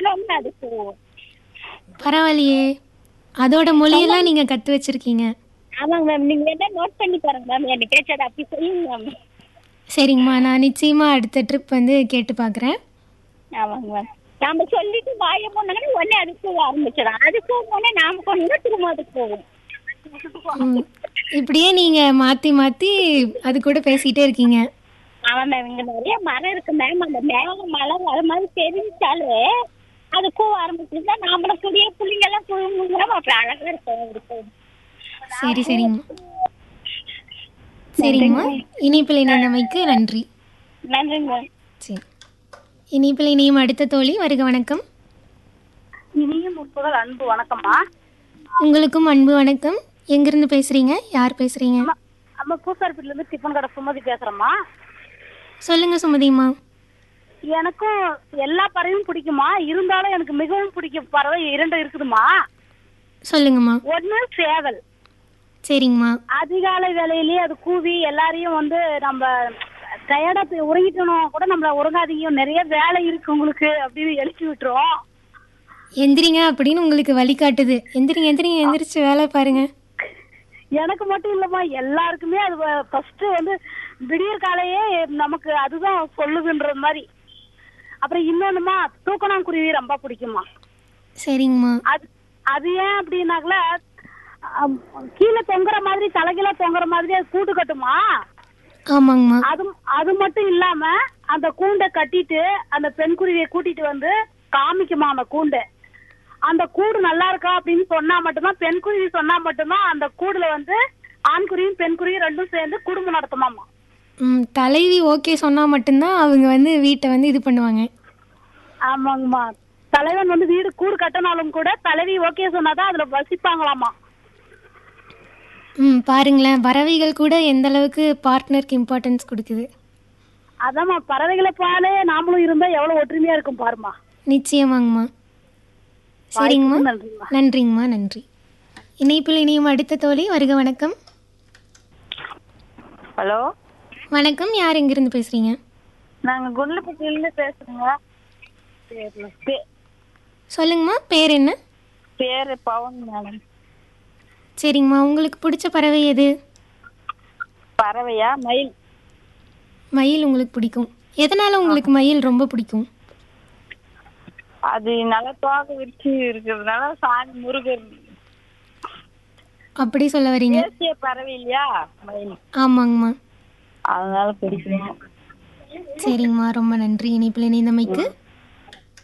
விட்டுறோம்னு அது போகும் பரவாயில்லையே அதோட மொழியெல்லாம் நீங்க கத்து வச்சிருக்கீங்க ஆமாங்க மேம் நீங்க வேணா நோட் பண்ணி பாருங்க மேம் என்ன பேச்சதை அப்படி சொல்லுங்க மேம் சரிங்கம்மா நான் நிச்சயமா அடுத்த ட்ரிப் வந்து கேட்டு பார்க்குறேன் ஆமாங்க மேம் நாம சொல்லிட்டு வாய போனாங்கன்னா உடனே அதுக்கு போக ஆரம்பிச்சிடும் அதுக்கு போனோடனே நாம கொண்டு திரும்ப அதுக்கு போகும் ம். இப்படியே நீங்க மாத்தி மாத்தி அது கூட பேசிட்டே இருக்கீங்க ஆமா மேம் இங்க நிறைய மரம் இருக்கு மேம் அந்த மேகம் மழை வர மாதிரி தெரிஞ்சாலே அது கூவ ஆரம்பிச்சுட்டா நாமளும் புளிய புள்ளிங்க எல்லாம் புழுங்குறோம் அப்புறம் அழகா இருக்கும் இருக்கும் சரி சரிங்கம்மா சரிங்கம்மா இனிப்பில் இணைந்தமைக்கு நன்றி நன்றிங்க மேம் சரி இனிப்பில் இனியும் அடுத்த தோழி வருக வணக்கம் இனியும் முற்பகல் அன்பு வணக்கம்மா உங்களுக்கும் அன்பு வணக்கம் எங்கிருந்து பேசுறீங்க யார் பேசுறீங்க நம்ம பூசாரிப்பட்டில இருந்து டிஃபன் கடை சுமதி பேசுறேம்மா சொல்லுங்க சுமதிம்மா எனக்கும் எல்லா பறவையும் பிடிக்குமா இருந்தாலும் எனக்கு மிகவும் பிடிக்கும் பறவை இரண்டு இருக்குதுமா சொல்லுங்கம்மா ஒண்ணு சேவல் சரிங்கம்மா அதிகாலை வேலையிலேயே அது கூவி எல்லாரையும் வந்து நம்ம டயர்டா போய் உறங்கிட்டோம் கூட நம்மள உறங்காதீங்க நிறைய வேலை இருக்கு உங்களுக்கு அப்படின்னு எழுப்பி விட்டுரும் எந்திரிங்க அப்படின்னு உங்களுக்கு வழிகாட்டுது எந்திரிங்க எந்திரிங்க எந்திரிச்சு வேலை பாருங்க எனக்கு மட்டும் இல்லம்மா எல்லாருக்குமே அது ஃபர்ஸ்ட் வந்து விடியற் காலையே நமக்கு அதுதான் சொல்லுதுன்ற மாதிரி அப்புறம் இன்னொன்னுமா தூக்கணாங்குருவி ரொம்ப பிடிக்குமா சரிங்கம்மா அது அது ஏன் அப்படின்னாக்கல அம், கீழே தொங்குற மாதிரி தலைகீழ தொங்குற மாதிரி அது கூட்டு கட்டுமா ஆமாங்கம்மா அது அது மட்டும் இல்லாம அந்த கூண்டை கட்டிட்டு அந்த பெண் குருவியை கூட்டிட்டு வந்து காமிக்குமா அந்த கூண்டை அந்த கூடு நல்லா இருக்கா அப்படின்னு சொன்னா மட்டும்தான் பெண் குருவி சொன்னா மட்டும்தான் அந்த கூடுல வந்து ஆண் குருவியும் பெண் குருவியும் ரெண்டும் சேர்ந்து குடும்பம் நடத்துமாமா ம் தலைவி ஓகே சொன்னா மட்டும்தான் அவங்க வந்து வீட்டை வந்து இது பண்ணுவாங்க ஆமாங்கம்மா தலைவன் வந்து வீடு கூடு கட்டினாலும் கூட தலைவி ஓகே சொன்னாதான் அதுல வசிப்பாங்களாமா ம் பாருங்களேன் பறவைகள் கூட எந்த அளவுக்கு பார்ட்னருக்கு இம்பார்ட்டன்ஸ் கொடுக்குது அதாம்மா பறவைகளை பாலே நாமளும் இருந்தா எவ்வளவு ஒற்றுமையா இருக்கும் பாருமா நிச்சயமாங்கம்மா சரிங்கம்மா நன்றிம்மா நன்றிங்கம்மா நன்றி இணைப்பில் இனியும் அடுத்த தோழி வருக வணக்கம் ஹலோ வணக்கம் யார் எங்கிருந்து பேசுறீங்க நாங்க குண்டலப்பட்டியிலிருந்து பேசுறோங்க பே- சொல்லுங்கம்மா பேர் என்ன பேரு பவன் மேடம் சரிங்கம்மா உங்களுக்கு பிடிச்ச பறவை எது பறவையா மயில் மயில் உங்களுக்கு பிடிக்கும் எதனால உங்களுக்கு மயில் ரொம்ப பிடிக்கும் அது நல்லா தோகை விரிச்சு இருக்கிறதுனால சாமி முருகர் அப்படி சொல்ல வரீங்க தேசிய பறவை இல்லையா மயில் ஆமாங்கம்மா அதனால பிடிக்கும் சரிங்கம்மா ரொம்ப நன்றி இணைப்பில் இணைந்தமைக்கு